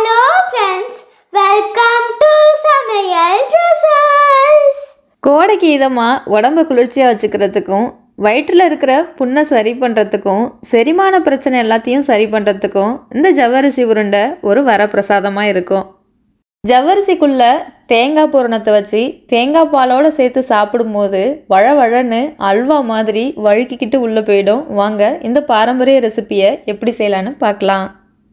hello friends welcome to Samayal dresses கோடைக்கு இதமாக உடம்ப குளிர்ச்சியாக வச்சுக்கிறதுக்கும் வயிற்றில் இருக்கிற புண்ணை சரி பண்ணுறதுக்கும் செரிமான பிரச்சனை எல்லாத்தையும் சரி பண்ணுறதுக்கும் இந்த ஜவ்வரிசி உருண்டை ஒரு வரப்பிரசாதமாக இருக்கும் ஜவ்வரிசிக்குள்ள தேங்காய் பூரணத்தை வச்சு தேங்காய் பாலோட சேர்த்து சாப்பிடும்போது வழவழன்னு அல்வா மாதிரி வழுக்கிக்கிட்டு உள்ளே போயிடும் வாங்க இந்த பாரம்பரிய ரெசிபியை எப்படி செய்யலான்னு பார்க்கலாம்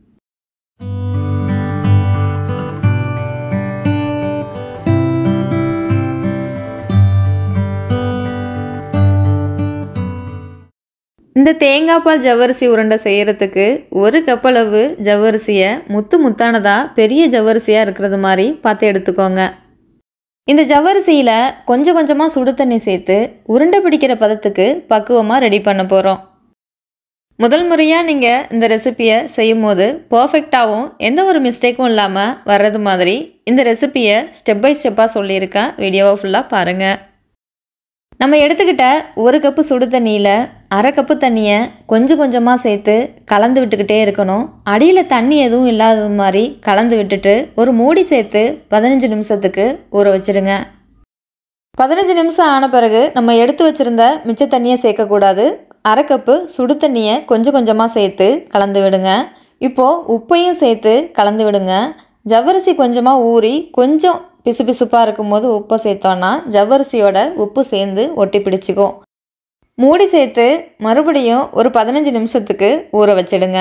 இந்த தேங்காய் பால் ஜவ்வரிசி உருண்டை செய்கிறதுக்கு ஒரு கப்பளவு ஜவ்வரிசியை முத்து முத்தானதாக பெரிய ஜவ்வரிசியாக இருக்கிறது மாதிரி பார்த்து எடுத்துக்கோங்க இந்த ஜவ்வரிசியில் கொஞ்சம் கொஞ்சமாக சுடு தண்ணி சேர்த்து உருண்டை பிடிக்கிற பதத்துக்கு பக்குவமாக ரெடி பண்ண போகிறோம் முதல் முறையாக நீங்கள் இந்த ரெசிப்பியை செய்யும் போது பர்ஃபெக்டாகவும் எந்த ஒரு மிஸ்டேக்கும் இல்லாமல் வர்றது மாதிரி இந்த ரெசிப்பியை ஸ்டெப் பை ஸ்டெப்பாக சொல்லியிருக்கேன் வீடியோவை ஃபுல்லாக பாருங்கள் நம்ம எடுத்துக்கிட்ட ஒரு கப்பு சுடு தண்ணியில் அரை கப்பு தண்ணியை கொஞ்சம் கொஞ்சமாக சேர்த்து கலந்து விட்டுக்கிட்டே இருக்கணும் அடியில் தண்ணி எதுவும் இல்லாதது மாதிரி கலந்து விட்டுட்டு ஒரு மூடி சேர்த்து பதினஞ்சு நிமிஷத்துக்கு ஊற வச்சிடுங்க பதினஞ்சு நிமிஷம் ஆன பிறகு நம்ம எடுத்து வச்சுருந்த மிச்ச தண்ணியை சேர்க்கக்கூடாது அரை கப்பு சுடு தண்ணியை கொஞ்சம் கொஞ்சமாக சேர்த்து கலந்து விடுங்க இப்போது உப்பையும் சேர்த்து கலந்து விடுங்க ஜவ்வரிசி கொஞ்சமாக ஊறி கொஞ்சம் பிசு பிசுப்பாக இருக்கும்போது உப்பை சேர்த்தோன்னா ஜவ்வரிசியோட உப்பு சேர்ந்து ஒட்டி பிடிச்சிக்கும் மூடி சேர்த்து மறுபடியும் ஒரு பதினஞ்சு நிமிஷத்துக்கு ஊற வச்சிடுங்க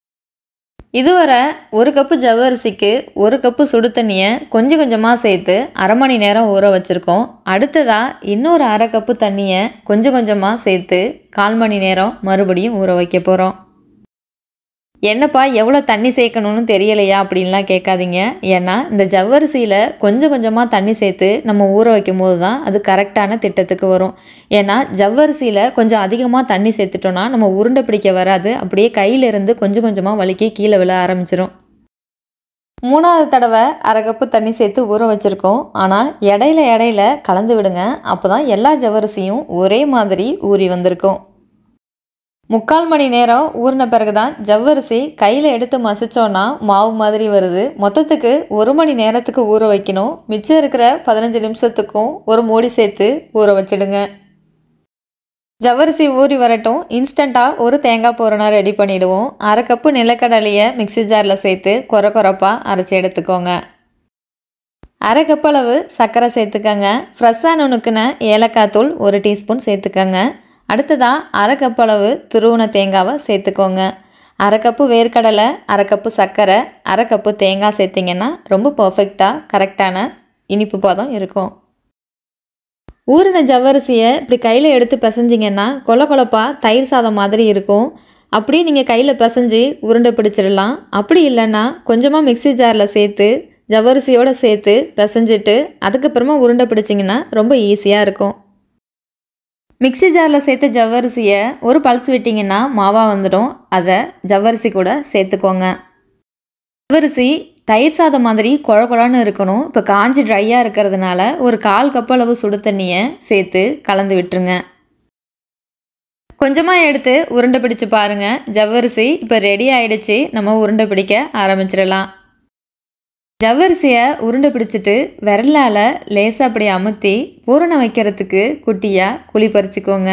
இதுவரை ஒரு கப்பு ஜவ்வரிசிக்கு ஒரு கப்பு சுடு தண்ணியை கொஞ்சம் கொஞ்சமாக சேர்த்து அரை மணி நேரம் ஊற வச்சுருக்கோம் அடுத்ததாக இன்னொரு அரை கப்பு தண்ணியை கொஞ்சம் கொஞ்சமாக சேர்த்து கால் மணி நேரம் மறுபடியும் ஊற வைக்க போகிறோம் என்னப்பா எவ்வளோ தண்ணி சேர்க்கணும்னு தெரியலையா அப்படின்லாம் கேட்காதீங்க ஏன்னா இந்த ஜவ்வரிசியில் கொஞ்சம் கொஞ்சமாக தண்ணி சேர்த்து நம்ம ஊற வைக்கும் போது தான் அது கரெக்டான திட்டத்துக்கு வரும் ஏன்னா ஜவ்வரிசியில் கொஞ்சம் அதிகமாக தண்ணி சேர்த்துட்டோன்னா நம்ம உருண்டை பிடிக்க வராது அப்படியே கையிலிருந்து கொஞ்சம் கொஞ்சமாக வலிக்கி கீழே விழ ஆரம்பிச்சிரும் மூணாவது தடவை அரை கப்பு தண்ணி சேர்த்து ஊற வச்சுருக்கோம் ஆனால் இடையில இடையில கலந்து விடுங்க அப்போ தான் எல்லா ஜவ்வரிசியும் ஒரே மாதிரி ஊறி வந்திருக்கும் முக்கால் மணி நேரம் ஊறின பிறகு தான் ஜவ்வரிசி கையில் எடுத்து மசிச்சோன்னா மாவு மாதிரி வருது மொத்தத்துக்கு ஒரு மணி நேரத்துக்கு ஊற வைக்கணும் மிச்சம் இருக்கிற பதினஞ்சு நிமிஷத்துக்கும் ஒரு மூடி சேர்த்து ஊற வச்சிடுங்க ஜவ்வரிசி ஊறி வரட்டும் இன்ஸ்டண்ட்டாக ஒரு தேங்காய் பூரணம் ரெடி பண்ணிவிடுவோம் அரை கப்பு நிலக்கடலையை மிக்சி ஜாரில் சேர்த்து குறை குறைப்பாக அரைச்சி எடுத்துக்கோங்க அரை கப் அளவு சர்க்கரை சேர்த்துக்கங்க ஃப்ரெஷ்ஷாக நுணுக்குன ஏலக்காய் தூள் ஒரு டீஸ்பூன் சேர்த்துக்கங்க அடுத்ததாக அரை கப் அளவு துருவன தேங்காவை சேர்த்துக்கோங்க அரை கப்பு வேர்க்கடலை அரை கப்பு சர்க்கரை அரை கப்பு தேங்காய் சேர்த்திங்கன்னா ரொம்ப பர்ஃபெக்டாக கரெக்டான இனிப்பு பதம் இருக்கும் ஊறின ஜவ்வரிசியை இப்படி கையில் எடுத்து பிசைஞ்சிங்கன்னா கொல கொலப்பாக தயிர் சாதம் மாதிரி இருக்கும் அப்படி நீங்கள் கையில் பிசைஞ்சு உருண்டை பிடிச்சிடலாம் அப்படி இல்லைன்னா கொஞ்சமாக மிக்சி ஜாரில் சேர்த்து ஜவ்வரிசியோடு சேர்த்து பிசைஞ்சிட்டு அதுக்கப்புறமா உருண்டை பிடிச்சிங்கன்னா ரொம்ப ஈஸியாக இருக்கும் மிக்சி ஜாரில் சேர்த்து ஜவ்வரிசியை ஒரு பல்ஸ் விட்டிங்கன்னா மாவாக வந்துடும் அதை ஜவ்வரிசி கூட சேர்த்துக்கோங்க ஜவ்வரிசி தயிர் சாதம் மாதிரி குழ குழன்னு இருக்கணும் இப்போ காஞ்சி ட்ரையாக இருக்கிறதுனால ஒரு கால் கப் அளவு சுடு தண்ணியை சேர்த்து கலந்து விட்டுருங்க கொஞ்சமாக எடுத்து உருண்டை பிடிச்சு பாருங்கள் ஜவ்வரிசி இப்போ ரெடி ஆயிடுச்சு நம்ம உருண்டை பிடிக்க ஆரம்பிச்சிடலாம் ஜவ்வரிசியை உருண்டை பிடிச்சிட்டு விரலால் லேசாக அப்படி அமுத்தி பூரணம் வைக்கிறதுக்கு குட்டியாக குழி பறிச்சுக்கோங்க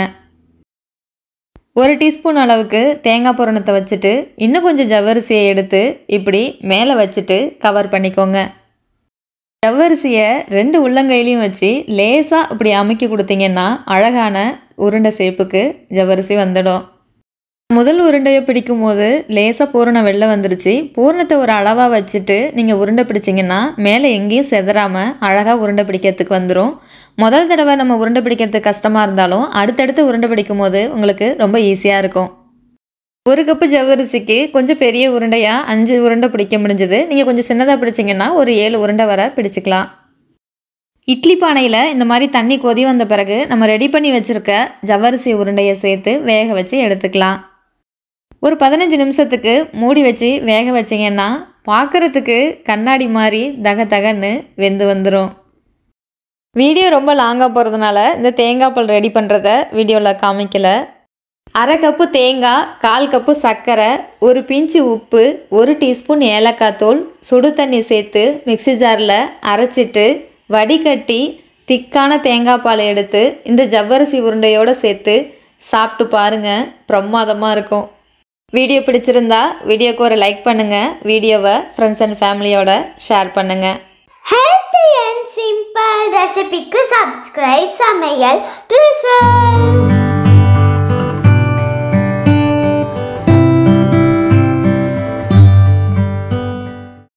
ஒரு டீஸ்பூன் அளவுக்கு தேங்காய் பூரணத்தை வச்சுட்டு இன்னும் கொஞ்சம் ஜவ்வரிசியை எடுத்து இப்படி மேலே வச்சுட்டு கவர் பண்ணிக்கோங்க ஜவ்வரிசியை ரெண்டு உள்ளங்கையிலையும் வச்சு லேசாக இப்படி அமுக்கி கொடுத்தீங்கன்னா அழகான உருண்டை ஷேப்புக்கு ஜவ்வரிசி வந்துடும் முதல் உருண்டையை பிடிக்கும் போது லேசாக பூரணம் வெளில வந்துருச்சு பூரணத்தை ஒரு அளவாக வச்சுட்டு நீங்கள் உருண்டை பிடிச்சிங்கன்னா மேலே எங்கேயும் செதறாமல் அழகாக உருண்டை பிடிக்கிறதுக்கு வந்துடும் முதல் தடவை நம்ம உருண்டை பிடிக்கிறதுக்கு கஷ்டமாக இருந்தாலும் அடுத்தடுத்து உருண்டை பிடிக்கும் போது உங்களுக்கு ரொம்ப ஈஸியாக இருக்கும் ஒரு கப்பு ஜவ்வரிசிக்கு கொஞ்சம் பெரிய உருண்டையாக அஞ்சு உருண்டை பிடிக்க முடிஞ்சது நீங்கள் கொஞ்சம் சின்னதாக பிடிச்சிங்கன்னா ஒரு ஏழு உருண்டை வர பிடிச்சிக்கலாம் இட்லி பானையில் இந்த மாதிரி தண்ணி கொதி வந்த பிறகு நம்ம ரெடி பண்ணி வச்சுருக்க ஜவ்வரிசி உருண்டையை சேர்த்து வேக வச்சு எடுத்துக்கலாம் ஒரு பதினஞ்சு நிமிஷத்துக்கு மூடி வச்சு வேக வச்சிங்கன்னா பார்க்குறதுக்கு கண்ணாடி மாதிரி தக தகன்னு வெந்து வந்துடும் வீடியோ ரொம்ப லாங்காக போகிறதுனால இந்த தேங்காய் பால் ரெடி பண்ணுறத வீடியோவில் காமிக்கல அரை கப்பு தேங்காய் கால் கப்பு சர்க்கரை ஒரு பிஞ்சு உப்பு ஒரு டீஸ்பூன் ஏலக்காய் தூள் சுடு தண்ணி சேர்த்து மிக்ஸி ஜாரில் அரைச்சிட்டு வடிகட்டி திக்கான தேங்காய் பால் எடுத்து இந்த ஜவ்வரிசி உருண்டையோடு சேர்த்து சாப்பிட்டு பாருங்க பிரமாதமாக இருக்கும் வீடியோ பிடிச்சிருந்தா வீடியோக்கு ஒரு லைக் பண்ணுங்கள் வீடியோவை ஃப்ரெண்ட்ஸ் அண்ட் ஃபேமிலியோட ஷேர் பண்ணுங்கள் ஹெல்த்தி அண்ட் சிம்பிள் ரெசிபிக்கு சப்ஸ்கிரைப் சமையல் ட்ரெஸ்ஸஸ்